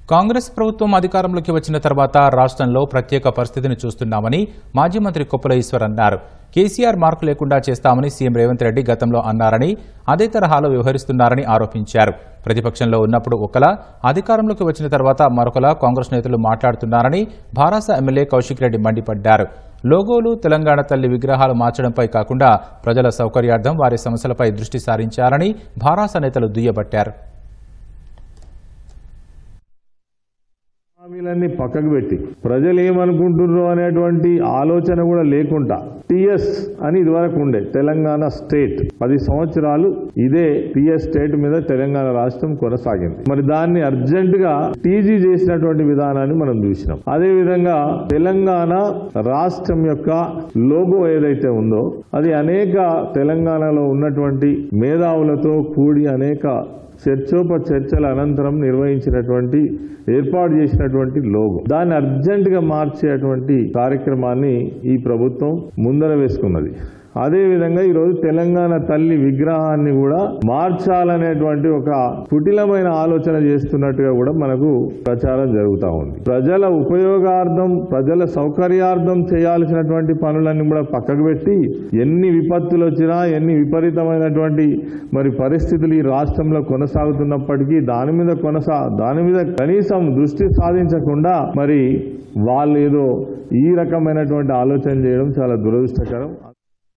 కాంగ్రెస్ ప్రభుత్వం అధికారంలోకి వచ్చిన తర్వాత రాష్ట్రంలో ప్రత్యేక పరిస్థితిని చూస్తున్నామని మాజీ మంత్రి కొప్పుల ఈశ్వర్ అన్నారు కేసీఆర్ మార్కు లేకుండా చేస్తామని సీఎం రేవంత్ రెడ్డి గతంలో అన్నారని అదే తరహాలో వ్యవహరిస్తున్నారని ఆరోపించారు ప్రతిపక్షంలో ఉన్నప్పుడు ఒకలా అధికారంలోకి వచ్చిన తర్వాత మరొకలా కాంగ్రెస్ నేతలు మాట్లాడుతున్నారని భారాస ఎమ్మెల్యే కౌశిక్ రెడ్డి మండిపడ్డారు లోగోలు తెలంగాణ తల్లి విగ్రహాలు మార్చడంపై కాకుండా ప్రజల సౌకర్యార్థం వారి సమస్యలపై దృష్టి సారించారని భారాస నేతలు దుయ్యబట్టారు హామీలన్నీ పక్కకు పెట్టి ప్రజలు ఏమనుకుంటున్నారు అనేటువంటి ఆలోచన కూడా లేకుండా టిఎస్ అని ఇదివరకు ఉండే తెలంగాణ స్టేట్ పది సంవత్సరాలు ఇదే టిఎస్ స్టేట్ మీద తెలంగాణ రాష్ట్రం కొనసాగింది మరి దాన్ని అర్జెంట్ గా టీజీ చేసినటువంటి విధానాన్ని మనం చూసినాం అదే విధంగా తెలంగాణ రాష్ట్రం యొక్క లోగో ఏదైతే ఉందో అది అనేక తెలంగాణలో ఉన్నటువంటి మేధావులతో కూడి అనేక చర్చోప చర్చల అనంతరం నిర్వహించినటువంటి ఏర్పాటు చేసినటువంటి లోగో దాన్ని అర్జెంట్ గా మార్చేటువంటి కార్యక్రమాన్ని ఈ ప్రభుత్వం ముందర వేసుకున్నది అదే విధంగా ఈరోజు తెలంగాణ తల్లి విగ్రహాన్ని కూడా మార్చాలనేటువంటి ఒక కుటిలమైన ఆలోచన చేస్తున్నట్టుగా కూడా మనకు ప్రచారం జరుగుతూ ఉంది ప్రజల ఉపయోగార్థం ప్రజల సౌకర్యార్థం చేయాల్సినటువంటి పనులన్నీ కూడా పక్కకు పెట్టి ఎన్ని విపత్తులు వచ్చినా ఎన్ని విపరీతమైనటువంటి మరి పరిస్థితులు ఈ రాష్ట్రంలో కొనసాగుతున్నప్పటికీ దాని మీద కొనసా దాని మీద కనీసం దృష్టి సాధించకుండా మరి వాళ్ళు ఏదో ఈ రకమైనటువంటి ఆలోచన చేయడం చాలా దురదృష్టకరం